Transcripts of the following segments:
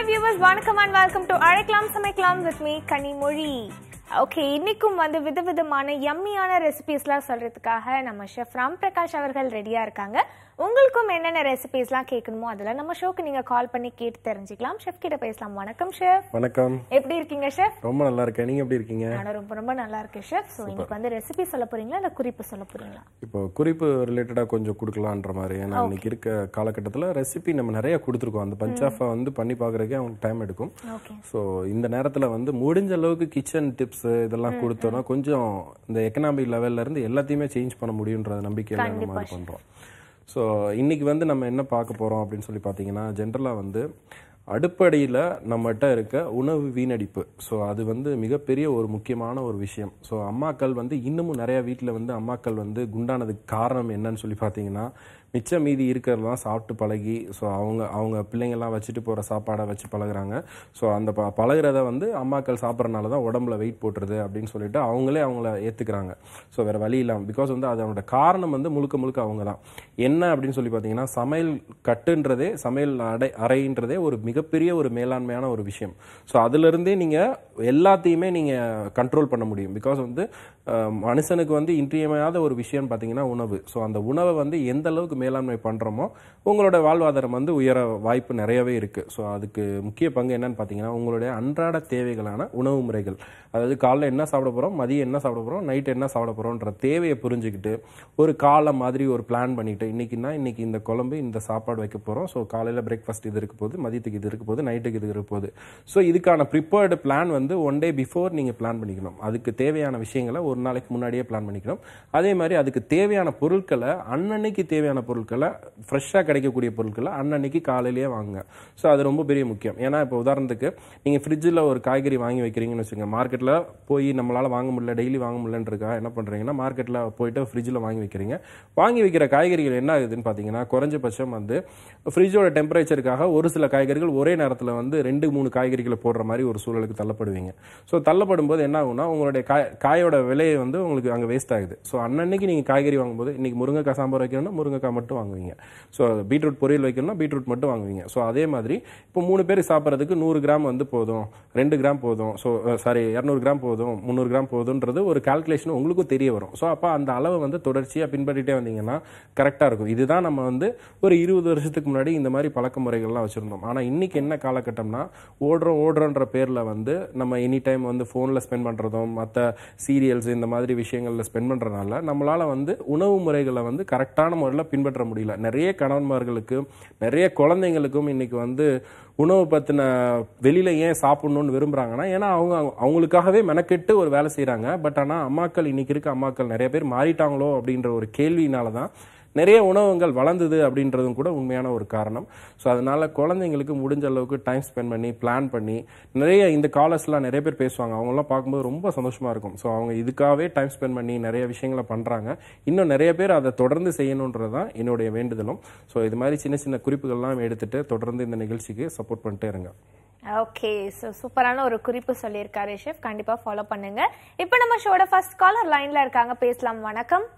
Viewers வணக்கம் and welcome to அழைக்கலாம் சமைக்கலாம் வித் மீ கனிமொழி ஓகே இன்னைக்கும் வந்து விதவிதமான யம்மியான ரெசிபீஸ்லாம் சொல்றதுக்காக நம்ம ஷெஃப் ராம் பிரகாஷ் அவர்கள் ரெடியா இருக்காங்க உங்களுக்கும் என்னென்ன ரெசிபீஸ்லாம் கேட்கணுமோ அதெல்லாம் நம்ம ஷோக்கு நீங்க கால் பண்ணி கேட்டு தெரிஞ்சுக்கலாம் ஷெஃப் கிட்ட பேசலாம் வணக்கம் ஷெஃப் வணக்கம் எப்படி இருக்கீங்க ஷெஃப் ரொம்ப நல்லா இருக்கேன் நீங்க எப்படி இருக்கீங்க நானும் ரொம்ப ரொம்ப நல்லா இருக்கேன் ஷெஃப் ஸோ இன்னைக்கு வந்து ரெசிபி சொல்ல போறீங்களா இல்ல குறிப்பு சொல்ல போறீங்களா இப்போ குறிப்பு ரிலேட்டடா கொஞ்சம் கொடுக்கலான்ற மாதிரி ஏன்னா இன்னைக்கு இருக்க காலகட்டத்தில் ரெசிபி நம்ம நிறைய கொடுத்துருக்கோம் அந்த பஞ்சாஃபை வந்து பண்ணி பார்க்கறதுக்கே அவங்களுக்கு டைம் எடுக்கும் ஓகே ஸோ இந்த நேரத்தில் வந்து முடிஞ்ச அளவுக்கு கிச்சன் டிப்ஸ் இதெல்லாம் கொடுத்தோம்னா கொஞ்சம் இந்த எக்கனாமிக் லெவல்ல இருந்து எல்லாத்தையுமே சேஞ்ச் பண்ண முடியுன்ற நம்பிக்கையில இந்த மாதிரி பண்றோம் ஸோ இன்னைக்கு வந்து நம்ம என்ன பார்க்க போறோம் அப்படின்னு சொல்லி பார்த்தீங்கன்னா ஜென்ரலாக வந்து அடுப்படியில் நம்மகிட்ட இருக்க உணவு வீணடிப்பு ஸோ அது வந்து மிகப்பெரிய ஒரு முக்கியமான ஒரு விஷயம் ஸோ அம்மாக்கள் வந்து இன்னமும் நிறைய வீட்டில் வந்து அம்மாக்கள் வந்து குண்டானதுக்கு காரணம் என்னன்னு சொல்லி பார்த்தீங்கன்னா மிச்சம் மீதி இருக்கிறதெல்லாம் சாப்பிட்டு பழகி ஸோ அவங்க அவங்க பிள்ளைங்கள்லாம் வச்சுட்டு போகிற சாப்பாடை வச்சு பழகுறாங்க ஸோ அந்த ப பழகுறத வந்து அம்மாக்கள் சாப்பிட்றனால தான் உடம்புல வெயிட் போட்டுருது அப்படின்னு சொல்லிட்டு அவங்களே அவங்கள ஏற்றுக்கிறாங்க ஸோ வேறு வழி இல்லாமல் பிகாஸ் வந்து அதோட காரணம் வந்து முழுக்க முழுக்க அவங்க தான் என்ன அப்படின்னு சொல்லி பார்த்தீங்கன்னா சமையல் கட்டுன்றதே சமையல் அடை அறைன்றதே ஒரு மிகப்பெரிய ஒரு மேலாண்மையான ஒரு விஷயம் ஸோ அதுலேருந்தே நீங்கள் எல்லாத்தையுமே நீங்கள் கண்ட்ரோல் பண்ண முடியும் பிகாஸ் வந்து அஹ், மனுஷனுக்கு வந்து இன்றியமையாத ஒரு விஷயம்னு பார்த்தீங்கன்னா உணவு ஸோ அந்த உணவை வந்து எந்த அளவுக்கு மேலாண்மை பண்ணுறோமோ உங்களோட வாழ்வாதாரம் வந்து உயர வாய்ப்பு நிறையவே இருக்குது ஸோ அதுக்கு முக்கிய பங்கு என்னன்னு பார்த்தீங்கன்னா உங்களுடைய அன்றாட தேவைகளான உணவு முறைகள் அதாவது காலைல என்ன சாப்பிட போகிறோம் மதியம் என்ன சாப்பிட போகிறோம் நைட் என்ன சாப்பிட போகிறோன்ற தேவையை புரிஞ்சுக்கிட்டு ஒரு காலம் மாதிரி ஒரு பிளான் பண்ணிட்டு இன்னைக்குன்னா இன்னைக்கு இந்த குழம்பு இந்த சாப்பாடு வைக்க போகிறோம் ஸோ காலையில் பிரேக்ஃபாஸ்ட் இது இருக்க போகுது மதியத்துக்கு இது இருக்க போகுது நைட்டுக்கு இது இருக்க போகுது ஸோ இதுக்கான ப்ரிப்பேர்டு பிளான் வந்து ஒன் டே பிஃபோர் நீங்கள் பிளான் பண்ணிக்கணும் அதுக்கு தேவையான விஷயங்களை ஒரு நாளைக்கு முன்னாடியே பிளான் பண்ணிக்கணும் அதே மாதிரி அதுக்கு தேவையான பொருட்களை அன்னன்னைக்கு தேவையான பொருட்களை ஃப்ரெஷ்ஷாக கிடைக்கக்கூடிய பொருட்களை அன்னன்னைக்கு காலையிலேயே வாங்குங்க ஸோ அது ரொம்ப பெரிய முக்கியம் ஏன்னா இப்போ உதாரணத்துக்கு நீங்கள் ஃப்ரிட்ஜில் ஒரு காய்கறி வாங்கி வைக்கிறீங்கன்னு வச்சுக்கோங்க மார்க்கெட்டில் போய் நம்மளால் வாங்க முடியல டெய்லி வாங்க முடியலன்றக்கா என்ன பண்ணுறீங்கன்னா மார்க்கெட்டில் போயிட்டு ஃப்ரிட்ஜில் வாங்கி வைக்கிறீங்க வாங்கி வைக்கிற காய்கறிகள் என்ன ஆகுதுன்னு பார்த்தீங்கன்னா குறைஞ்சபட்சம் வந்து ஃப்ரிட்ஜோட டெம்பரேச்சருக்காக ஒரு சில காய்கறிகள் ஒரே நேரத்தில் வந்து ரெண்டு மூணு காய்கறிகளை போடுற மாதிரி ஒரு சூழலுக்கு தள்ளப்படுவீங்க ஸோ தள்ளப்படும் போது என்ன ஆகும்னா உங்களுடைய காய் காயோட விலையை வந்து உங்களுக்கு அங்கே வேஸ்ட் ஆகுது ஸோ அன்னன்னைக்கு நீங்கள் காய்கறி வாங்கும்போது இன்னைக்கு முருங்கைக்காய் சாம்பார் வைக்கணும்னா முருங்கைக்காய் மட்டும் வாங்குவீங்க ஸோ பீட்ரூட் பொரியல் வைக்கணும்னா பீட்ரூட் மட்டும் வாங்குவீங்க ஸோ அதே மாதிரி இப்போ மூணு பேர் சாப்பிட்றதுக்கு நூறு கிராம் வந்து போதும் ரெண்டு கிராம் போதும் ஸோ சாரி இரநூறு கிராம் போதும் முந்நூறு கிராம் போதுன்றது ஒரு கால்குலேஷன் உங்களுக்கும் தெரிய வரும் ஸோ அப்போ அந்த அளவை வந்து தொடர்ச்சியாக பின்பற்றிட்டே வந்தீங்கன்னா கரெக்டாக இருக்கும் இதுதான் நம்ம வந்து ஒரு இருபது வருஷத்துக்கு முன்னாடி இந்த மாதிரி பழக்க முறைகள்லாம் வச்சுருந்தோம் ஆனால் இன்னைக்கு என்ன காலகட்டம்னா ஓடுறோம் ஓடுறோன்ற பேரில் வந்து நம்ம எனி டைம் வந்து ஃபோனில் ஸ்பெண்ட் பண்ணுறதும் மற்ற சீரியல்ஸ் இந்த மாதிரி விஷயங்களில் ஸ்பெண்ட் பண்ணுறதுனால நம்மளால் வந்து உணவு முறைகளை வந்து கரெக்டான முறையில் பின்பற்ற முடியல நிறைய கணவன்மார்களுக்கு நிறைய குழந்தைங்களுக்கும் இன்னைக்கு வந்து உணவு பற்றின வெளியில் ஏன் சாப்பிடணும்னு விரும்புகிறாங்கன்னா ஏன்னா அவங்க அவங்களுக்காகவே மெனக்கெட்டு ஒரு வேலை செய்கிறாங்க பட் ஆனால் அம்மாக்கள் இன்னைக்கு இருக்க அம்மாக்கள் நிறைய பேர் மாறிட்டாங்களோ அப்படின்ற ஒரு கேள்வியினால தான் நிறைய உணவகங்கள் வளர்ந்தது அப்படின்றதும் கூட உண்மையான ஒரு காரணம் ஸோ அதனால குழந்தைங்களுக்கு முடிஞ்ச அளவுக்கு டைம் ஸ்பெண்ட் பண்ணி பிளான் பண்ணி நிறைய இந்த காலர்ஸ்லாம் நிறைய பேர் பேசுவாங்க அவங்களாம் பார்க்கும்போது ரொம்ப சந்தோஷமா இருக்கும் ஸோ அவங்க இதுக்காகவே டைம் ஸ்பெண்ட் பண்ணி நிறைய விஷயங்களை பண்றாங்க இன்னும் நிறைய பேர் அதை தொடர்ந்து செய்யணுன்றது தான் என்னுடைய வேண்டுதலும் ஸோ இது மாதிரி சின்ன சின்ன குறிப்புகள்லாம் எடுத்துட்டு தொடர்ந்து இந்த நிகழ்ச்சிக்கு சப்போர்ட் பண்ணிட்டே இருங்க ஓகே ஸோ சூப்பரான ஒரு குறிப்பு சொல்லியிருக்காரு ஷெஃப் கண்டிப்பா ஃபாலோ பண்ணுங்க இப்போ நம்ம ஷோட ஃபர்ஸ்ட் காலர் லைன்ல இருக்காங்க பேசலாம் வணக்கம்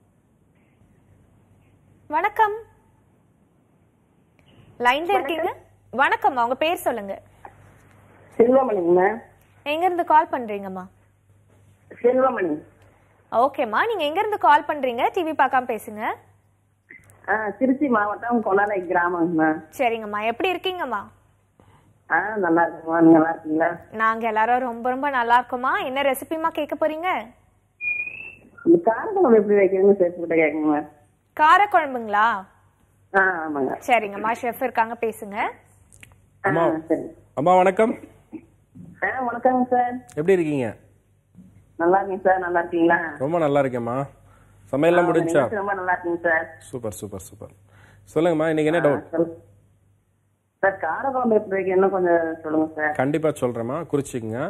வணக்கம் லைன்ல இருக்கீங்க வணக்கம் உங்க பேர் சொல்லுங்க செல்வமணிங்கம்மா எங்க இருந்து கால் பண்றீங்கம்மா செல்வமணி ஓகேம்மா நீங்க எங்க இருந்து கால் பண்றீங்க டிவி பார்க்காம பேசுங்க ஆ திருச்சி மாவட்டம் கொலாலை கிராமங்கம்மா சரிங்கம்மா எப்படி இருக்கீங்கம்மா ஆ நல்லா இருக்குங்கம்மா நீங்க நல்லா இருக்கீங்களா நாங்க எல்லாரும் ரொம்ப ரொம்ப நல்லா இருக்கோம்மா என்ன ரெசிபிமா கேட்க போறீங்க இந்த காரக்குழம்பு எப்படி வைக்கிறீங்கன்னு சேர்த்துக்கிட்ட கேட்குங்க காரக்குழம்புங்களா ஆ ஆமாங்க சரிங்கம்மா ஷெஃப் இருக்காங்க பேசுங்க ஆ அம்மா. சரி அம்மா வணக்கம் ஆ வணக்கங்க சார் எப்படி இருக்கீங்க நல்லா இருக்கீங்க சார் நல்லா இருக்கீங்களா ரொம்ப நல்லா இருக்கேம்மா சமையல்லாம் முடிஞ்சா நீங்க ரொம்ப நல்லா இருக்கீங்க சார் சூப்பர் சூப்பர் சூப்பர் சொல்லுங்கம்மா இன்னைக்கு என்ன டவுட் சொல்- சார் காரக்குழம்பு எப்படி வைக்கணும்னு கொஞ்சம் சொல்லுங்க சார் கண்டிப்பா சொல்றேம்மா குறிச்சிக்கங்க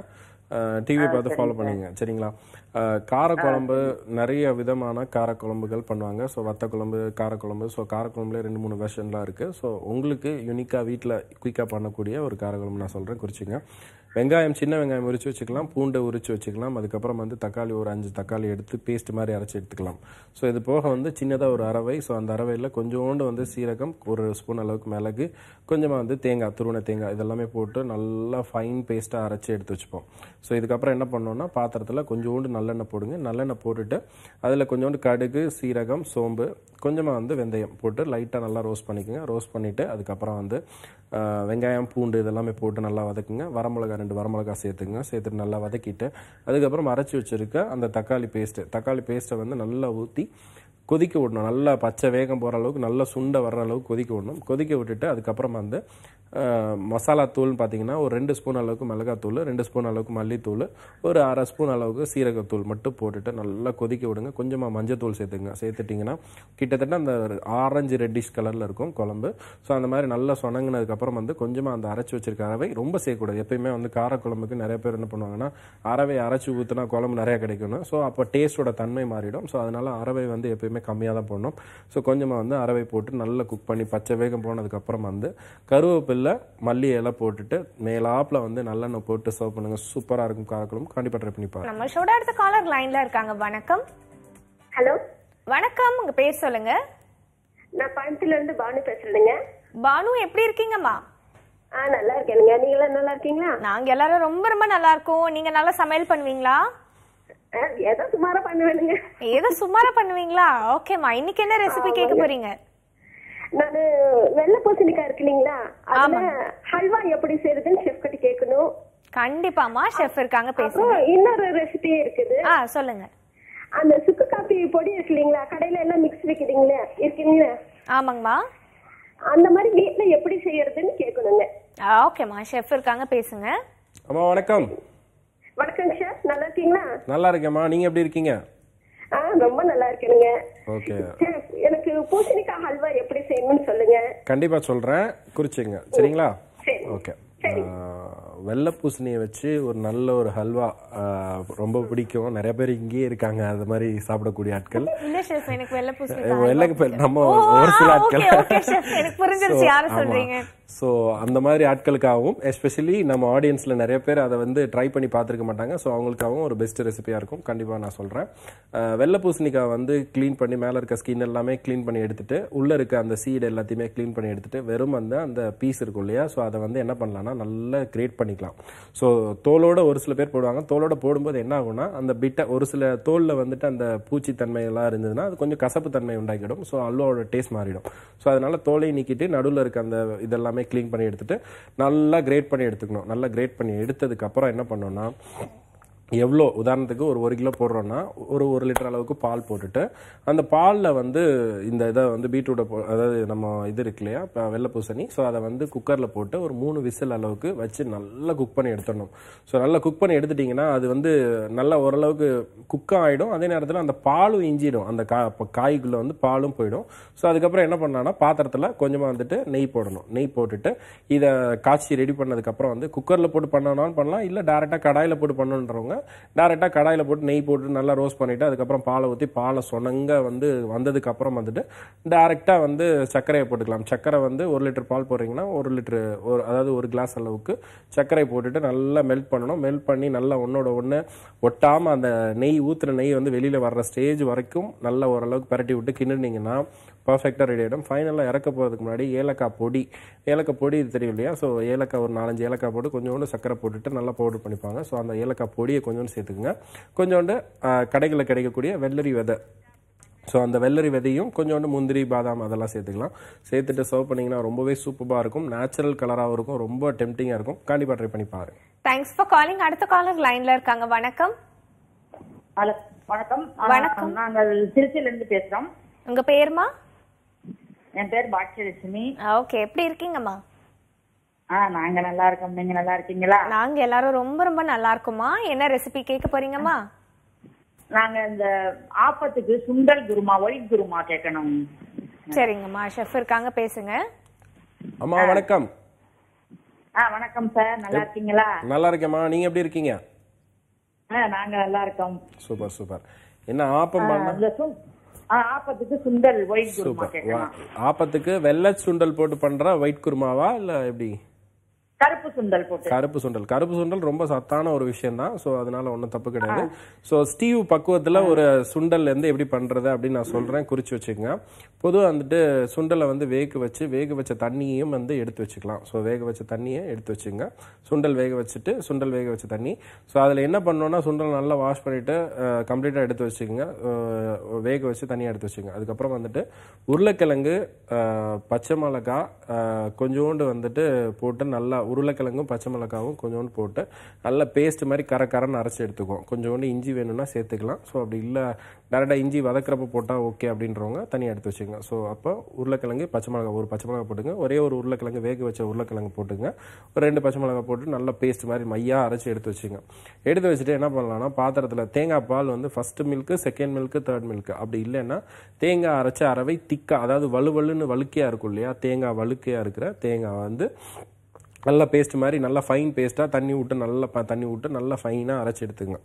டிவி பார்த்து ஃபாலோ பண்ணிங்க சரிங்களா அஹ், காரக்குழம்பு நிறைய விதமான காரக்குழம்புகள் பண்ணுவாங்க ஸோ வத்த குழம்பு காரக்குழம்பு ஸோ காரக்குழம்புல ரெண்டு மூணு வெர்ஷன்லாம் இருக்குது ஸோ உங்களுக்கு யூனிக்காக வீட்டில் குயிக்காக பண்ணக்கூடிய ஒரு காரக்குழம்பு நான் சொல்கிறேன் குறிச்சிங்க வெங்காயம் சின்ன வெங்காயம் உரிச்சு வச்சுக்கலாம் பூண்டை உரிச்சு வச்சுக்கலாம் அதுக்கப்புறம் வந்து தக்காளி ஒரு அஞ்சு தக்காளி எடுத்து பேஸ்ட் மாதிரி அரைச்சி எடுத்துக்கலாம் ஸோ இது போக வந்து சின்னதாக ஒரு அரவை ஸோ அந்த அரவையில் கொஞ்சோண்டு வந்து சீரகம் ஒரு ஸ்பூன் அளவுக்கு மிளகு கொஞ்சமாக வந்து தேங்காய் துருவன தேங்காய் இதெல்லாமே போட்டு நல்லா ஃபைன் பேஸ்ட்டாக அரைச்சி எடுத்து வச்சுப்போம் ஸோ இதுக்கப்புறம் என்ன பண்ணோம்னா பாத்திரத்தில் கொஞ்சோண்டு நல்லெண்ணெய் போடுங்க நல்லெண்ணெய் போட்டுட்டு அதில் கொஞ்சோண்டு கடுகு சீரகம் சோம்பு கொஞ்சமாக வந்து வெந்தயம் போட்டு லைட்டாக நல்லா ரோஸ்ட் பண்ணிக்கோங்க ரோஸ்ட் பண்ணிவிட்டு அதுக்கப்புறம் வந்து ஆஹ், வெங்காயம் பூண்டு இதெல்லாமே போட்டு நல்லா வதக்குங்க வரமிளகா ரெண்டு வரமிளகா சேர்த்துங்க சேர்த்துட்டு நல்லா வதக்கிட்டு அதுக்கப்புறம் அரைச்சி வச்சிருக்க அந்த தக்காளி பேஸ்ட்டு தக்காளி பேஸ்ட்டை வந்து நல்லா ஊற்றி கொதிக்க விடணும் நல்லா பச்சை வேகம் போகிற அளவுக்கு நல்லா சுண்டை வர்ற அளவுக்கு கொதிக்க விடணும் கொதிக்க விட்டுட்டு அதுக்கப்புறம் வந்து ஆஹ், மசாலா தூள்னு பார்த்தீங்கன்னா ஒரு ரெண்டு ஸ்பூன் அளவுக்கு மிளகாத்தூள் ரெண்டு ஸ்பூன் அளவுக்கு மல்லித்தூள் ஒரு அரை ஸ்பூன் அளவுக்கு சீரகத்தூள் மட்டும் போட்டுட்டு நல்லா கொதிக்க விடுங்க கொஞ்சமாக மஞ்சத்தூள் சேர்த்துங்க சேர்த்துட்டிங்கன்னா கிட்டத்தட்ட அந்த ஆரஞ்சு ரெட்டிஷ் கலரில் இருக்கும் குழம்பு ஸோ அந்த மாதிரி நல்லா சொனங்கினதுக்கப்புறம் வந்து கொஞ்சமாக அந்த அரைச்சி வச்சிருக்க அரவை ரொம்ப சேர்க்கக்கூடாது எப்பயுமே வந்து காரக்குழம்புக்கு நிறைய பேர் என்ன பண்ணுவாங்கன்னா அரவை அரைச்சி ஊற்றினா குழம்பு நிறைய கிடைக்கணும் ஸோ அப்போ டேஸ்ட்டோட தன்மை மாறிடும் ஸோ அதனால அரவை வந்து எப்பயுமே கம்மியாக தான் போடணும் ஸோ கொஞ்சமாக வந்து அரவை போட்டு நல்லா குக் பண்ணி பச்சை வேகம் போனதுக்கப்புறம் வந்து கருவேப்பில்லை மல்லி இலை போட்டுட்டு மேலாப்பில் வந்து நல்லெண்ணெய் போட்டு சர்வ் பண்ணுங்க சூப்பராக இருக்கும் காரக்குழம்பு கண்டிப்பாக ட்ரை பண்ணி பாருங்க நம்ம ஷோட அடுத்த காலர் லைன்ல இருக்காங்க வணக்கம் ஹலோ வணக்கம் உங்க பேர் சொல்லுங்க நான் பழத்துல இருந்து பானு பேசுறேங்க பானு எப்படி இருக்கீங்கம்மா ஆ நல்லா இருக்கேனுங்க நீங்களும் நல்லா இருக்கீங்களா நாங்க எல்லாரும் ரொம்ப ரொம்ப நல்லா இருக்கோம் நீங்க நல்லா சமையல் பண்ணுவீங்களா ஆ, ஏதோ சுமாரா பண்ணுவேனுங்க ஏதோ சுமாரா பண்ணுவீங்களா ஓகேம்மா இன்னைக்கு என்ன ரெசிபி கேட்க போறீங்க நானு வெள்ளை பூசணிக்காய் இருக்கு இல்லைங்களா அதுல ஹல்வா எப்படி செய்யறதுன்னு செஃப் கிட்ட கேட்கணும் கண்டிப்பாம்மா ஷெஃப் இருக்காங்க பேசுங்க அப்புறம் இன்னொரு ரெசிபி இருக்குது ஆ சொல்லுங்க அந்த சுக்கு காப்பி பொடி இருக்கு இல்லைங்களா கடையில எல்லாம் மிக்ஸ் விற்கிறீங்களே இருக்கீங்களா ஆமாங்கம்மா அந்த மாதிரி வீட்ல எப்படி செய்யறதுன்னு கேட்கணுங்க ஆ, ஓகேம்மா ஷெஃப் இருக்காங்க பேசுங்க அம்மா வணக்கம் வணக்கங்க சார் நல்லா இருக்கீங்களா நல்லா இருக்கேம்மா நீங்கள் எப்படி இருக்கீங்க ஆ ரொம்ப நல்லா இருக்கேனுங்க ஓகே சார், எனக்கு பூசணிக்காய் ஹல்வா எப்படி செய்யணும்னு சொல்லுங்க கண்டிப்பாக சொல்கிறேன் குறிச்சிங்க சரிங்களா சரி. ஓகே வெள்ளை பூசணியை வச்சு ஒரு நல்ல ஒரு ஹல்வா ஆ, ரொம்ப பிடிக்கும் நிறைய பேர் இங்கேயே இருக்காங்க அது மாதிரி சாப்பிடக்கூடிய ஆட்கள் இல்ல ஷெஃப் எனக்கு வெள்ளை பூசி வெள்ளைக்கு பேர் நம்ம ஓ, ஒரு சில ஆ, ஆட்கள் okay, okay, chef. எனக்கு புரிஞ்சிருச்சு யாரை சொல்றீங்க. ஸோ அந்த மாதிரி ஆட்களுக்காகவும் எஸ்பெஷலி நம்ம ஆடியன்ஸ்ல நிறைய பேர் அதை வந்து ட்ரை பண்ணி பார்த்துருக்க மாட்டாங்க ஸோ அவங்களுக்காகவும் ஒரு பெஸ்ட் ரெசிபியாக இருக்கும் கண்டிப்பாக நான் சொல்கிறேன் வெள்ளை பூசணிக்காய் வந்து க்ளீன் பண்ணி மேலே இருக்க ஸ்கின் எல்லாமே க்ளீன் பண்ணி எடுத்துட்டு உள்ளே இருக்க அந்த சீடு எல்லாத்தையுமே க்ளீன் பண்ணி எடுத்துட்டு வெறும் அந்த அந்த பீஸ் இருக்கும் இல்லையா ஸோ அதை வந்து என்ன பண்ணலாம்னா நல்லா கிரேட் பண்ணிக்கலாம் ஸோ தோலோட ஒரு சில பேர் போடுவாங்க தோலோட போடும்போது என்ன ஆகும்னா அந்த பிட்டை ஒரு சில தோலில் வந்துட்டு அந்த பூச்சி தன்மை எல்லாம் இருந்ததுன்னா அது கொஞ்சம் கசப்பு தன்மை உண்டாக்கிடும் ஸோ அல்வாவோட டேஸ்ட் மாறிடும் ஸோ அதனால தோலை நீக்கிட்டு நடுவில் இருக்க அந்த இதெல்லாமே க்ளீன் பண்ணி எடுத்துட்டு நல்லா கிரேட் பண்ணி எடுத்துக்கணும் நல்லா கிரேட் பண்ணி எடுத்ததுக்கு அப்புறம் என்ன பண்ணோம்னா எவ்வளோ உதாரணத்துக்கு ஒரு ஒரு கிலோ போடுறோன்னா ஒரு ஒரு லிட்டர் அளவுக்கு பால் போட்டுட்டு அந்த பாலில் வந்து இந்த இதை வந்து பீட்ரூட்டை போ அதாவது நம்ம இது இருக்கு இல்லையா இப்போ வெள்ளை பூசணி ஸோ அதை வந்து குக்கரில் போட்டு ஒரு மூணு விசில் அளவுக்கு வச்சு நல்லா குக் பண்ணி எடுத்துடணும் ஸோ நல்லா குக் பண்ணி எடுத்துட்டிங்கன்னா அது வந்து நல்லா ஓரளவுக்கு குக்காக ஆகிடும் அதே நேரத்தில் அந்த பாலும் இஞ்சிடும் அந்த கா இப்போ காய்க்குள்ளே வந்து பாலும் போயிடும் ஸோ அதுக்கப்புறம் என்ன பண்ணலாம்னா பாத்திரத்தில் கொஞ்சமாக வந்துட்டு நெய் போடணும் நெய் போட்டுட்டு இதை காய்ச்சி ரெடி பண்ணதுக்கப்புறம் வந்து குக்கரில் போட்டு பண்ணனாலும் பண்ணலாம் இல்லை டேரெக்டாக கடாயில் போட்டு பண்ணணுன்றவங்க டேரெக்டாக கடாயில் போட்டு நெய் போட்டு நல்லா ரோஸ்ட் பண்ணிவிட்டு அதுக்கப்புறம் பாலை ஊற்றி பாலை சொனங்க வந்து வந்ததுக்கு அப்புறம் வந்துட்டு டேரெக்டாக வந்து சர்க்கரையை போட்டுக்கலாம் சர்க்கரை வந்து ஒரு லிட்டர் பால் போடுறீங்கன்னா ஒரு லிட்டர் ஒரு அதாவது ஒரு கிளாஸ் அளவுக்கு சர்க்கரை போட்டுட்டு நல்லா மெல்ட் பண்ணணும் மெல்ட் பண்ணி நல்லா ஒன்றோட ஒன்று ஒட்டாமல் அந்த நெய் ஊற்றுன நெய் வந்து வெளியில் வர்ற ஸ்டேஜ் வரைக்கும் நல்லா ஓரளவுக்கு பரட்டி விட்டு கிண்டுனீங்கன்னா பர்ஃபெக்டாக ரெடி ஆகிடும் ஃபைனலாக இறக்க போகிறதுக்கு முன்னாடி ஏலக்காய் பொடி ஏலக்காய் பொடி இது தெரியும் இல்லையா ஸோ ஏலக்காய் ஒரு நாலஞ்சு ஏலக்காய் போட்டு கொஞ்சோண்டு சக்கரை போட்டுட்டு நல்லா பவுடர் பண்ணிப்பாங்க ஸோ அந்த ஏலக்காய் பொடியை கொஞ்சோண்டு சேர்த்துக்குங்க கொஞ்சோண்டு கடைகளில் கிடைக்கக்கூடிய வெள்ளரி விதை ஸோ அந்த வெள்ளரி விதையும் கொஞ்சோண்டு முந்திரி பாதாம் அதெல்லாம் சேர்த்துக்கலாம் சேர்த்துட்டு சர்வ் பண்ணிங்கன்னா ரொம்பவே சூப்பராக இருக்கும் நேச்சுரல் கலராகவும் இருக்கும் ரொம்ப டெம்டிங்காக இருக்கும் கண்டிப்பாக ட்ரை பண்ணி பாருங்க தேங்க்ஸ் ஃபார் காலிங் அடுத்த காலர் லைன்ல இருக்காங்க வணக்கம் ஹலோ வணக்கம் வணக்கம். ஆ, நாங்கள் திருச்சியில இருந்து பேசுறோம் உங்க பேருமா என் பேர் பாக்கியலட்சுமி ஓகே எப்படி இருக்கீங்கம்மா ஆ நாங்க நல்லா இருக்கோம் நீங்க நல்லா இருக்கீங்களா நாங்க எல்லாரும் ரொம்ப ரொம்ப நல்லா இருக்கோமா என்ன ரெசிபி கேட்க போறீங்கம்மா நாங்க இந்த ஆப்பத்துக்கு சுண்டல் குருமா ஒயிட் குருமா கேட்கணும் சரிங்கம்மா ஷெஃப் இருக்காங்க பேசுங்க அம்மா வணக்கம் ஆ வணக்கம் சார் நல்லா இருக்கீங்களா நல்லா இருக்கேம்மா நீங்கள் எப்படி இருக்கீங்க ஆ, நாங்க நல்லா இருக்கோம் சூப்பர் சூப்பர் என்ன ஆப்பம் பண்ண அந்த சுண்- ஆ, ஆப்பத்துக்கு சுண்டல் ஒயிட் குருமா சூப்பர் கேட்கலாம் ஆப்பத்துக்கு வெள்ளை சுண்டல் போட்டு பண்ற ஒயிட் குருமாவா இல்ல எப்படி கருப்பு சுண்டல் போட்டு கருப்பு சுண்டல் கருப்பு சுண்டல் ரொம்ப சத்தான ஒரு விஷயம் தான் ஸோ அதனால ஒன்றும் தப்பு கிடையாது ஸோ ஸ்டீவ் பக்குவத்தில் ஒரு சுண்டல் வந்து எப்படி பண்றது அப்படின்னு நான் சொல்றேன் குறிச்சு வச்சுக்கோங்க பொதுவாக வந்துட்டு சுண்டலை வந்து வேக வச்சு வேக வச்ச தண்ணியையும் வந்து எடுத்து வச்சுக்கலாம் ஸோ வேக வச்ச தண்ணியை எடுத்து வச்சுங்க சுண்டல் வேக வச்சுட்டு சுண்டல் வேக வச்ச தண்ணி ஸோ அதில் என்ன பண்ணோம்னா சுண்டல் நல்லா வாஷ் பண்ணிட்டு கம்ப்ளீட்டாக எடுத்து வச்சுக்கோங்க அஹ், வேக வச்சு தனியாக எடுத்து வச்சுக்கோங்க அதுக்கப்புறம் வந்துட்டு உருளைக்கிழங்கு அஹ், பச்சை மிளகாய் அஹ், கொஞ்சோண்டு வந்துட்டு போட்டு நல்லா உருளைக்கிழங்கும் பச்சை மிளகாவும் கொஞ்சோண்டு போட்டு நல்லா பேஸ்ட் மாதிரி கர கரன்னு அரைச்சி எடுத்துக்குவோம் கொஞ்சோண்டு இஞ்சி வேணும்னா சேர்த்துக்கலாம் ஸோ அப்படி இல்லை டேரெக்டாக இஞ்சி வதக்கிறப்ப போட்டால் ஓகே அப்படின்றவங்க தனியாக எடுத்து வச்சுங்க ஸோ அப்போ உருளைக்கிழங்கு பச்சை மிளகா ஒரு பச்சை மிளகா போட்டுங்க ஒரே ஒரு உருளைக்கிழங்கு வேக வச்ச உருளைக்கிழங்கு போட்டுங்க ஒரு ரெண்டு பச்சை மிளகா போட்டு நல்லா பேஸ்ட் மாதிரி மையாக அரைச்சி எடுத்து வச்சுங்க எடுத்து வச்சுட்டு என்ன பண்ணலாம்னா பாத்திரத்தில் தேங்காய் பால் வந்து first milk second milk third milk அப்படி இல்லைன்னா தேங்காய் அரைச்ச அரவை திக்கா அதாவது வலுவலுன்னு வழுக்கையாக இருக்கும் இல்லையா தேங்காய் வழுக்கையாக இருக்கிற தேங்காய் வந்து நல்லா பேஸ்ட் மாதிரி நல்லா ஃபைன் பேஸ்ட்டாக தண்ணி விட்டு நல்லா ப- தண்ணி விட்டு நல்லா ஃபைனாக அரைச்சி எடுத்துங்க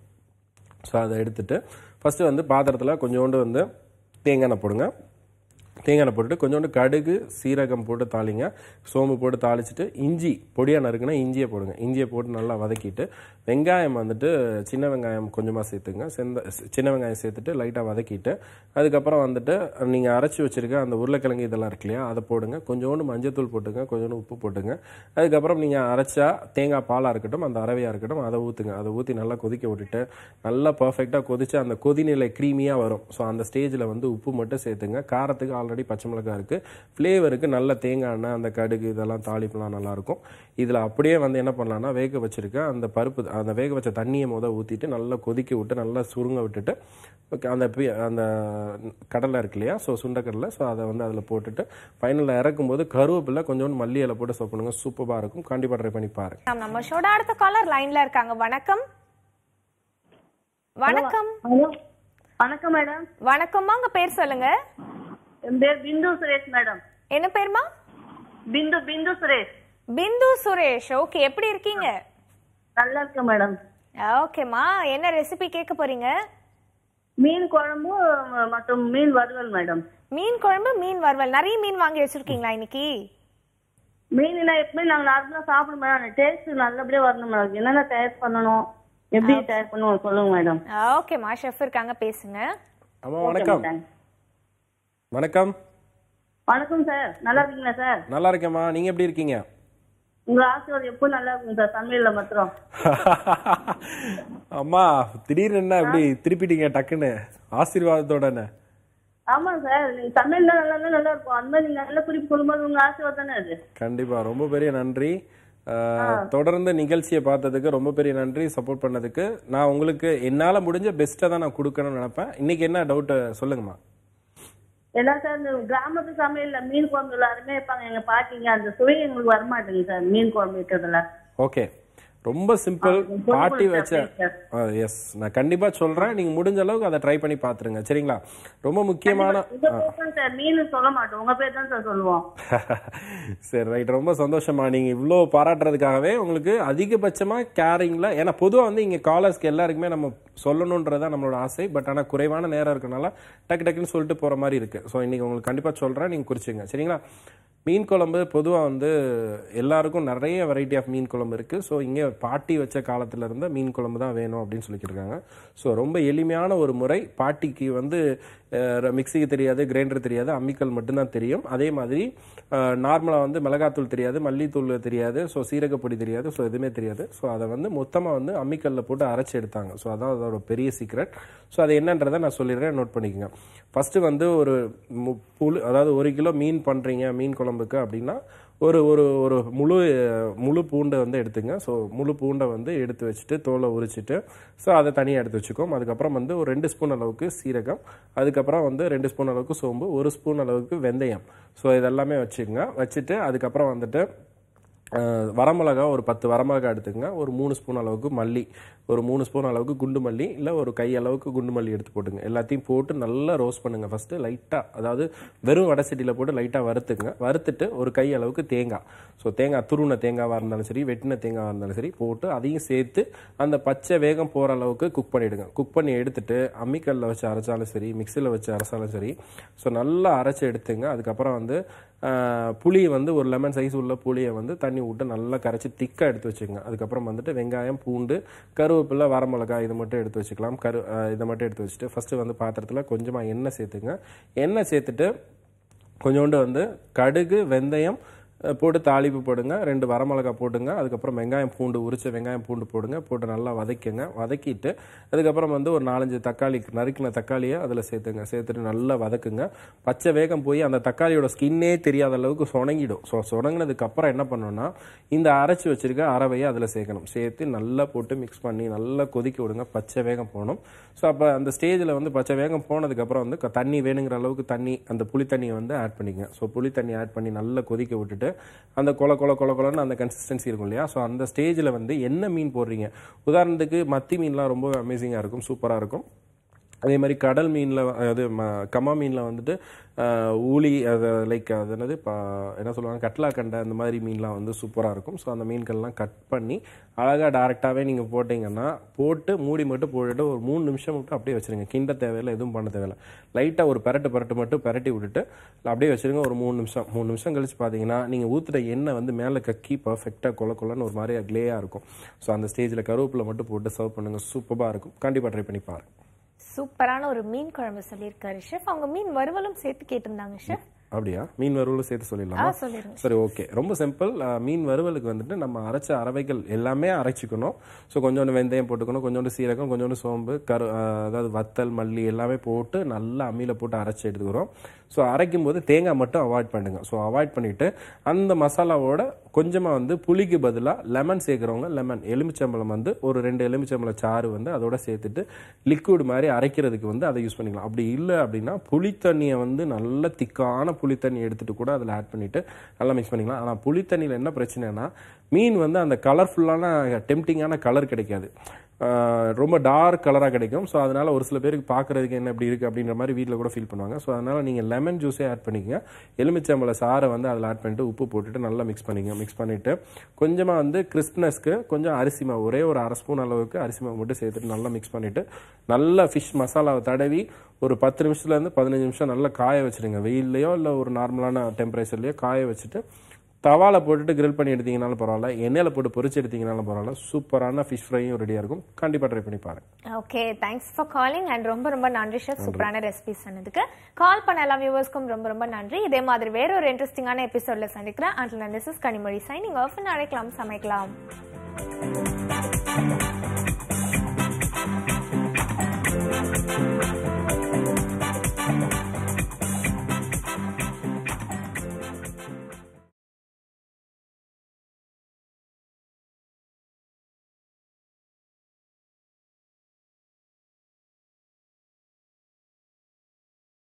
ஸோ அதை எடுத்துட்டு ஃபஸ்ட்டு வந்து பாத்திரத்தில் கொஞ்சோண்டு வந்து தேங்காய் எண்ணெய் போடுங்க தேங்காய் எண்ணெய் போட்டுட்டு கொஞ்சோண்டு கடுகு சீரகம் போட்டு தாளிங்க சோம்பு போட்டு தாளிச்சிட்டு இஞ்சி பொடியாக நறுக்குன்னா இஞ்சியை போடுங்க இஞ்சியை போட்டு நல்லா வதக்கிட்டு வெங்காயம் வந்துட்டு சின்ன வெங்காயம் கொஞ்சமாக சேர்த்துங்க செந்த சின்ன வெங்காயம் சேர்த்துட்டு லைட்டாக வதக்கிட்டு அதுக்கப்புறம் வந்துட்டு நீங்கள் அரைச்சி வச்சிருக்க அந்த உருளைக்கிழங்கு இதெல்லாம் இருக்கு இல்லையா அதை போடுங்க கொஞ்சோண்டு மஞ்சத்தூள் போட்டுங்க கொஞ்சோண்டு உப்பு போட்டுங்க அதுக்கப்புறம் நீங்கள் அரைச்சா தேங்காய் பாலாக இருக்கட்டும் அந்த அரவையாக இருக்கட்டும் அதை ஊற்றுங்க அதை ஊற்றி நல்லா கொதிக்க விட்டுட்டு நல்லா பர்ஃபெக்டாக கொதிச்சு அந்த கொதிநிலை க்ரீமியாக வரும் ஸோ அந்த ஸ்டேஜில் வந்து உப்பு மட்டும் சேர்த்துங்க காரத்துக்கு ஆல்ரெடி பச்சை மிளகாய் இருக்குது ஃப்ளேவருக்கு நல்ல தேங்காய் எண்ணெய் அந்த கடுகு இதெல்லாம் தாளிப்புலாம் நல்லாயிருக்கும் இதில் அப்படியே வந்து என்ன பண்ணலாம்னா வேக வச்சிருக்க அந்த பருப்பு அந்த வேக வச்ச தண்ணியை முத ஊற்றிட்டு நல்லா கொதிக்க விட்டு நல்லா சுருங்க விட்டுட்டு okay, அந்த பி- அந்த கடலை இருக்கு இல்லையா ஸோ சுண்டக்கடலை ஸோ அதை வந்து அதில் போட்டுட்டு ஃபைனலில் இறக்கும்போது கருவேப்பிலை கொஞ்சோண்டு மல்லி இலை போட்டு சாப்பிடுங்க பண்ணுங்க சூப்பராக இருக்கும் கண்டிப்பாக ட்ரை பண்ணி பாருங்க நாம் நம்ம ஷோட அடுத்த காலர் லைன்ல இருக்காங்க வணக்கம் வணக்கம் ஹலோ வணக்கம் மேடம் வணக்கம்மா உங்க பேர் சொல்லுங்க என் பேர் பிந்து சுரேஷ் மேடம் என்ன பேருமா பிந்து பிந்து சுரேஷ் பிந்து சுரேஷ் ஓகே எப்படி இருக்கீங்க நல்லா இருக்கேன் மேடம் ஓகேம்மா என்ன ரெசிபி கேட்க போறீங்க மீன் குழம்பு மற்றும் மீன் வறுவல் மேடம் மீன் குழம்பு மீன் வறுவல் நிறைய மீன் வாங்கி வச்சிருக்கீங்களா இன்னைக்கு மீன் எப்பவுமே நாங்க நார்மலா சாப்பிடும் மேடம் டேஸ்ட் நல்லபடியா வரணும் மேடம் என்னென்ன தயார் பண்ணணும் எப்படி தயார் பண்ணுவோம் சொல்லுங்க மேடம் ஓகேம்மா ஷெஃப் இருக்காங்க பேசுங்க ஆமா வணக்கம் வணக்கம் வணக்கம் சார் நல்லா இருக்கீங்களா சார் நல்லா இருக்கேம்மா நீங்க எப்படி இருக்கீங்க உங்க ஆசீர்வாதம் எப்போ நல்லா இருக்கும் சார் சமையல்ல மாத்திரம் அம்மா திடீர்னு என்ன இப்படி திருப்பிட்டீங்க டக்குன்னு ஆசீர்வாதத்தோட என்ன ஆமா சார் நீங்க சமையல் நல்லா இருந்தா நல்லா இருக்கும் அந்த மாதிரி நீங்க நல்லா குறிப்பு சொல்லும்போது உங்க ஆசீர்வாதம் தானே அது கண்டிப்பா ரொம்ப பெரிய நன்றி அஹ், தொடர்ந்து நிகழ்ச்சியை பார்த்ததுக்கு ரொம்ப பெரிய நன்றி சப்போர்ட் பண்ணதுக்கு நான் உங்களுக்கு என்னால முடிஞ்ச பெஸ்ட்டை தான் நான் கொடுக்கணும்னு நினைப்பேன் இன்னைக்கு என்ன டவுட் சொல்லுங்கம்மா ஏன்னா சார் இந்த கிராமத்து சமையல்ல மீன் குழம்பு எல்லாருமே வைப்பாங்க எங்க பாட்டிங்க அந்த சுவை எங்களுக்கு வரமாட்டேங்குது சார் மீன் குழம்பு வைக்கிறதுல ஓகே ரொம்ப சிம்பிள் சொல்லுங்க பாட்டி சார், வச்ச please, எஸ் நான் கண்டிப்பா சொல்றேன் நீங்க முடிஞ்ச அளவுக்கு அதை ட்ரை பண்ணி பாத்துருங்க சரிங்களா ரொம்ப முக்கியமான உங்க பேர் தான் சார் மீன் சொல்ல மாட்டோம் உங்க பேர் தான் சார் சொல்லுவோம் சரி ரைட் ரொம்ப சந்தோஷமா நீங்க இவ்வளோ பாராட்டுறதுக்காகவே உங்களுக்கு அதிகபட்சமா கேரிங்ல ஏன்னா பொதுவா வந்து இங்க காலர்ஸ்க்கு எல்லாருக்குமே நம்ம சொல்லணுன்றதா நம்மளோட ஆசை பட் ஆனா குறைவான நேரம் இருக்கனால டக்கு டக்குன்னு சொல்லிட்டு போற மாதிரி இருக்கு ஸோ இன்னைக்கு உங்களுக்கு கண்டிப்பா சொல்றேன் நீங்க குறிச்சுங்க சரிங்களா மீன் குழம்பு பொதுவாக வந்து எல்லாருக்கும் நிறைய வெரைட்டி ஆஃப் மீன் குழம்பு இருக்குது ஸோ இங்கே பாட்டி வச்ச காலத்துல இருந்த மீன் குழம்பு தான் வேணும் அப்படின்னு சொல்லிக்கிருக்காங்க ஸோ ரொம்ப எளிமையான ஒரு முறை பாட்டிக்கு வந்து மிக்சிக்கு தெரியாது கிரைண்டர் தெரியாது அம்மிக்கல் மட்டும்தான் தெரியும் அதே மாதிரி நார்மலாக வந்து மிளகாத்தூள் தெரியாது மல்லித்தூள் தெரியாது ஸோ சீரகப்பொடி தெரியாது ஸோ எதுவுமே தெரியாது ஸோ அதை வந்து மொத்தமாக வந்து அம்மிக்கல்ல போட்டு அரைச்சி எடுத்தாங்க ஸோ அதான் அதோட பெரிய சீக்ரெட் ஸோ அது என்னன்றதை நான் சொல்லிடுறேன் நோட் பண்ணிக்கோங்க ஃபஸ்ட்டு வந்து ஒரு மு- புழு அதாவது ஒரு கிலோ மீன் பண்ணுறீங்க மீன் குழம்புக்கு அப்படின்னா ஒரு ஒரு ஒரு முழு முழு பூண்டை வந்து எடுத்துங்க ஸோ முழு பூண்டை வந்து எடுத்து வச்சுட்டு தோலை உரிச்சிட்டு ஸோ அதை தனியாக எடுத்து வச்சுக்கோம் அதுக்கப்புறம் வந்து ஒரு ரெண்டு ஸ்பூன் அளவுக்கு சீரகம் அதுக்கப்புறம் வந்து ரெண்டு ஸ்பூன் அளவுக்கு சோம்பு ஒரு ஸ்பூன் அளவுக்கு வெந்தயம் ஸோ இதெல்லாமே வச்சுக்கோங்க வச்சுட்டு அதுக்கப்புறம் வந்துட்டு அஹ், வரமிளகா ஒரு பத்து வரமிளகா எடுத்துக்கங்க ஒரு மூணு ஸ்பூன் அளவுக்கு மல்லி ஒரு மூணு ஸ்பூன் அளவுக்கு குண்டு மல்லி இல்லை ஒரு கை அளவுக்கு குண்டு மல்லி எடுத்து போட்டுங்க எல்லாத்தையும் போட்டு நல்லா ரோஸ்ட் பண்ணுங்க ஃபர்ஸ்ட் லைட்டாக அதாவது வெறும் வடை சட்டியில் போட்டு லைட்டாக வறுத்துங்க வறுத்துட்டு ஒரு கை அளவுக்கு தேங்காய் ஸோ தேங்காய் துருவின தேங்காவாக இருந்தாலும் சரி வெட்டின தேங்காவாக இருந்தாலும் சரி போட்டு அதையும் சேர்த்து அந்த பச்சை வேகம் போகிற அளவுக்கு குக் பண்ணிவிடுங்க குக் பண்ணி எடுத்துட்டு அம்மிக்கல்லில் வச்சு அரைச்சாலும் சரி மிக்சியில் வச்சு அரைச்சாலும் சரி ஸோ நல்லா அரைச்சி எடுத்துங்க அதுக்கப்புறம் வந்து ஆஹ், புளி வந்து ஒரு லெமன் சைஸ் உள்ள புளியை வந்து தண்ணி விட்டு நல்லா கரைச்சி திக்காக எடுத்து வச்சுக்கோங்க அதுக்கப்புறம் வந்துட்டு வெங்காயம் பூண்டு கருவேப்பிலை வரமிளகாய் இது மட்டும் எடுத்து வச்சுக்கலாம் கரு ஆஹ், இதை மட்டும் எடுத்து வச்சுட்டு ஃபஸ்ட்டு வந்து பாத்திரத்தில் கொஞ்சமாக எண்ணெய் சேர்த்துங்க எண்ணெய் சேர்த்துட்டு கொஞ்சோண்டு வந்து கடுகு வெந்தயம் அஹ், போட்டு தாளிப்பு போடுங்க ரெண்டு வரமிளகா போட்டுங்க அதுக்கப்புறம் வெங்காயம் பூண்டு உரிச்ச வெங்காயம் பூண்டு போடுங்க போட்டு நல்லா வதக்கிங்க வதக்கிட்டு அதுக்கப்புறம் வந்து ஒரு நாலஞ்சு தக்காளி நறுக்கின தக்காளியை அதில் சேர்த்துங்க சேர்த்துட்டு நல்லா வதக்குங்க பச்சை வேகம் போய் அந்த தக்காளியோட ஸ்கின்னே தெரியாத அளவுக்கு சொணங்கிடும் ஸோ சொணங்கினதுக்கு அப்புறம் என்ன பண்ணணும்னா இந்த அரைச்சி வச்சிருக்க அரவையை அதில் சேர்க்கணும் சேர்த்து நல்லா போட்டு மிக்ஸ் பண்ணி நல்லா கொதிக்க விடுங்க பச்சை வேகம் போகணும் ஸோ அப்போ அந்த ஸ்டேஜில் வந்து பச்சை வேகம் போனதுக்கப்புறம் வந்து க- தண்ணி வேணுங்கிற அளவுக்கு தண்ணி அந்த புளி தண்ணியை வந்து ஆட் பண்ணிக்கங்க ஸோ புளி தண்ணி ஆட் பண்ணி நல்லா கொதிக்க விட்டுட்டு அந்த கொல கொல கொல கொலன்னு அந்த கன்சிஸ்டன்சி இருக்கும் இல்லையா ஸோ அந்த ஸ்டேஜில் வந்து என்ன மீன் போடுறீங்க உதாரணத்துக்கு மத்தி மீன்லாம் ரொம்ப அமேசிங்காக இருக்கும் சூப்பராக இருக்கும் அதே மாதிரி கடல் மீனில் அதாவது ம கம்மா மீனில் வந்துட்டு ஆஹ், ஊளி அது லைக் அது என்னது பா என்ன சொல்லுவாங்க கட்லா கண்டை அந்த மாதிரி மீன்லாம் வந்து சூப்பராக இருக்கும் ஸோ அந்த மீன்கள்லாம் கட் பண்ணி அழகாக டேரெக்டாகவே நீங்கள் போட்டிங்கன்னா போட்டு மூடி மட்டும் போட்டுட்டு ஒரு மூணு நிமிஷம் மட்டும் அப்படியே வச்சுருங்க கிண்ட தேவையில்லை எதுவும் பண்ண தேவையில்லை லைட்டாக ஒரு பெரட்டு பெரட்டு மட்டும் பெரட்டி விட்டுட்டு அப்படியே வச்சுருங்க ஒரு மூணு நிமிஷம் மூணு நிமிஷம் கழிச்சு பார்த்தீங்கன்னா நீங்கள் ஊற்றுற எண்ணெய் வந்து மேலே கக்கி பர்ஃபெக்டாக கொல கொலன்னு ஒரு மாதிரி க்ளேயாக இருக்கும் ஸோ அந்த ஸ்டேஜில் கருவேப்பிலை மட்டும் போட்டு சர்வ் பண்ணுங்கள் சூப்பராக இருக்கும் கண்டிப்பாக ட்ரை பண்ணி பாருங்க சூப்பரான ஒரு மீன் குழம்பு சொல்லியிருக்காரு ஷெஃப் அவங்க மீன் வறுவலும் சேர்த்து கேட்டிருந்தாங்க ஷெஃப் அப்படியா மீன் வறுவலும் சேர்த்து ஆ சொல்லிடலாமா சொல்லிருங்க சரி ஓகே ரொம்ப சிம்பிள் மீன் வறுவலுக்கு வந்துட்டு நம்ம அரைச்ச அரவைகள் எல்லாமே அரைச்சிக்கணும் ஸோ கொஞ்சோண்டு வெந்தயம் போட்டுக்கணும் கொஞ்சோண்டு சீரகம் கொஞ்சோண்டு சோம்பு கரு அஹ், அதாவது வத்தல் மல்லி எல்லாமே போட்டு நல்லா அம்மியில் போட்டு அரைச்சி எடுத்துக்கிறோம் ஸோ அரைக்கும் போது தேங்காய் மட்டும் அவாய்ட் பண்ணுங்க ஸோ அவாய்ட் பண்ணிட்டு அந்த மசாலாவோட கொஞ்சமாக வந்து புளிக்கு பதிலாக லெமன் சேர்க்குறவங்க லெமன் எலுமிச்சம்பழம் வந்து ஒரு ரெண்டு எலுமிச்சம்பழம் சாறு வந்து அதோட சேர்த்துட்டு லிக்விட் மாதிரி அரைக்கிறதுக்கு வந்து அதை யூஸ் பண்ணிக்கலாம் அப்படி இல்லை அப்படின்னா புளித்தண்ணியை வந்து நல்ல திக்கான புளித்தண்ணி எடுத்துட்டு கூட அதில் ஆட் பண்ணிட்டு நல்லா மிக்ஸ் பண்ணிக்கலாம் ஆனால் புளித்தண்ணியில் என்ன பிரச்சனைனா மீன் வந்து அந்த கலர்ஃபுல்லான டெம்டிங்கான கலர் கிடைக்காது ஆஹ் ரொம்ப டார்க் கலராக கிடைக்கும் ஸோ அதனால ஒரு சில பேருக்கு பார்க்கறதுக்கு என்ன இப்படி இருக்குது அப்படின்ற மாதிரி வீட்டில் கூட ஃபீல் பண்ணுவாங்க ஸோ அதனால நீங்கள் லெமன் ஜூஸே ஆட் பண்ணிக்கங்க எலுமிச்சம்பழ சாறை வந்து அதில் ஆட் பண்ணிட்டு உப்பு போட்டுட்டு நல்லா மிக்ஸ் பண்ணிக்கங்க மிக்ஸ் பண்ணிட்டு கொஞ்சமாக வந்து கிறிஸ்ப்னஸ்க்கு கொஞ்சம் அரிசி மாவு ஒரே ஒரு அரை ஸ்பூன் அளவுக்கு அரிசி மாவு மட்டும் சேர்த்துட்டு நல்லா மிக்ஸ் பண்ணிட்டு நல்லா ஃபிஷ் மசாலாவை தடவி ஒரு பத்து நிமிஷத்துலேருந்து பதினஞ்சு நிமிஷம் நல்லா காய வச்சிருங்க வெயில்லையோ இல்லை ஒரு நார்மலான டெம்பரேச்சர்லையோ காய வச்சுட்டு தவால போட்டுட்டு grill பண்ணி எடுத்தீங்கனாலும் பரவாயில்ல எண்ணெயில் போட்டு பொரிச்சு எடுத்தீங்கனாலும் பரவாயில்ல சூப்பரான ஃபிஷ் ஃப்ரையும் ரெடியாக இருக்கும் கண்டிப்பாக ட்ரை பண்ணி பாருங்க okay thanks for calling and ரொம்ப ரொம்ப நன்றி ஷெஃப் சூப்பரான ரெசிபிஸ் சொன்னதுக்கு கால் பண்ண எல்லா வியூவர்ஸ்க்கும் ரொம்ப ரொம்ப நன்றி இதே மாதிரி வேற ஒரு இன்ட்ரெஸ்டிங்கான எபிசோட்ல சந்திக்கிறேன் and this is Kanimozhi signing off அழைக்கலாம் சமைக்கலாம்